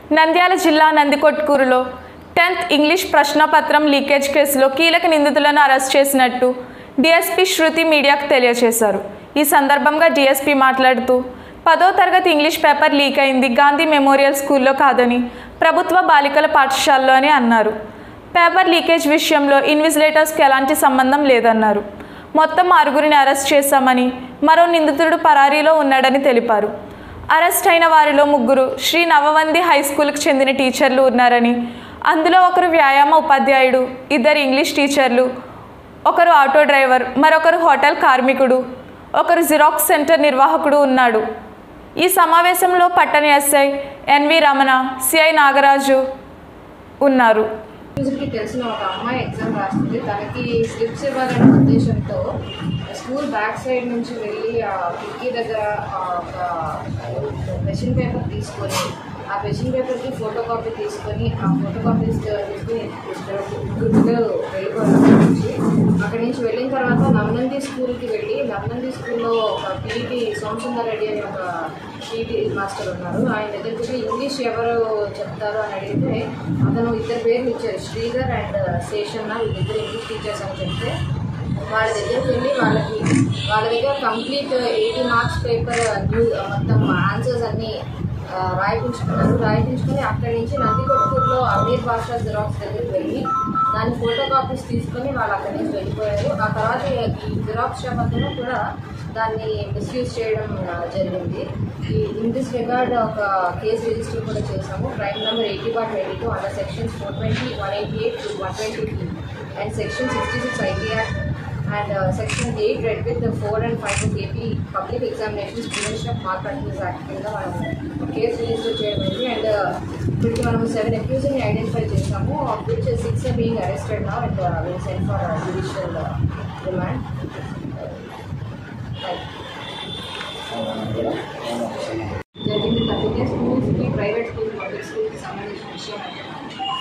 నంద్యాల జిల్లా నందికొట్కూరులో tenth English ప్రశ్నపత్రం లీకేజ్ కేసులో కీలక నిందితులను అరెస్ట్ చేసినట్టు డీఎస్పీ శృతి మీడియాకు తెలియజేశారు ఈ సందర్భంగా డీఎస్పీ మాట్లాడుతూ పదో తరగతి ఇంగ్లీష్ పేపర్ లీక్ అయింది గాంధీ మెమోరియల్ స్కూల్లో కాదని ప్రభుత్వ బాలికల పాఠశాలలో అని అన్నారు పేపర్ లీకేజ్ విషయంలో ఇన్విజిలేటర్స్కి ఎలాంటి సంబంధం లేదన్నారు మొత్తం ఆరుగురిని అరెస్ట్ చేశామని మరో నిందితుడు పరారీలో ఉన్నాడని తెలిపారు అరెస్ట్ అయిన వారిలో ముగ్గురు శ్రీ నవవంది హై స్కూల్కి చెందిన టీచర్లు ఉన్నారని అందులో ఒకరు వ్యాయామ ఉపాధ్యాయుడు ఇద్దరు ఇంగ్లీష్ టీచర్లు ఒకరు ఆటో డ్రైవర్ మరొకరు హోటల్ కార్మికుడు ఒకరు జిరాక్స్ సెంటర్ నిర్వాహకుడు ఉన్నాడు ఈ సమావేశంలో పట్టణ SI NV Ramana CI Nagaraju ఉన్నారు కి తెలిసిన ఒక అమ్మాయి ఎగ్జామ్ రాస్తుంది తనకి స్లిప్స్ ఇవ్వాలనే ఉద్దేశంతో స్కూల్ బ్యాక్ సైడ్ నుంచి వెళ్ళి ఆ కిటికీ దగ్గర ఆ ఒక క్వశ్చన్ పేపర్ తీసుకొని ఆ క్వశ్చన్ పేపర్కి ఫోటో కాపీ తీసుకొని ఆ ఫోటో కాపీస్ తీసుకుని గుడ్లు వెళ్ళిపోయారు అక్కడి నుంచి అక్కడి నుంచి వెళ్ళిన తర్వాత నమ్నంది స్కూల్కి వెళ్ళి నమ్నంది స్కూల్లో ఒక పీఈటీ సోమసుందర్ రెడ్డి అనే ఒక పీఈటీ మాస్టర్ ఉన్నారు ఆయన దగ్గరికి వెళ్ళి ఇంగ్లీష్ ఎవరు చెప్తారు అని అడిగితే అతను ఇద్దరు పేర్లు ఇచ్చారు శ్రీధర్ అండ్ శేషన్న వీళ్ళిద్దరు ఇంగ్లీష్ టీచర్స్ అని చెప్తే వాళ్ళ దగ్గరికి వెళ్ళి వాళ్ళకి వాళ్ళ దగ్గర కంప్లీట్ ఎయిటీ మార్క్స్ పేపర్ న్యూ మొత్తం ఆన్సర్స్ అన్నీ ఆ, రాయించుకున్నారు రాయించుకుని అక్కడి నుంచి నందికొట్కూరులో అమీర్ బాషా జిరాక్స్ దగ్గరికి వెళ్ళి దాని ఫోటో కాపీస్ తీసుకొని వాళ్ళు అక్కడి నుంచి వెళ్ళిపోయారు ఆ తర్వాత ఈ జిరాక్స్ షాప్ అతను కూడా దాన్ని మిస్యూజ్ చేయడం ఆ, జరిగింది ఈ ఇన్ దిస్ రిగార్డ్ ఒక కేసు రిజిస్టర్ కూడా చేశాము crime number eighty bar twenty two under sections four twenty one eighty eight one twenty and section sixty six IT act and section eight read with four and five of AP public examinations prevention of malpractice act కింద మనం case register చేయమైంది and ఇప్పటికి మనం seven అక్యూజ్ని identify చేసాము of which six being arrested నా and will send for judicial remand జరిగింది తప్పితే స్కూల్స్కి ప్రైవేట్ స్కూల్స్ పబ్లిక్ స్కూల్కి సంబంధించిన విషయం అయితే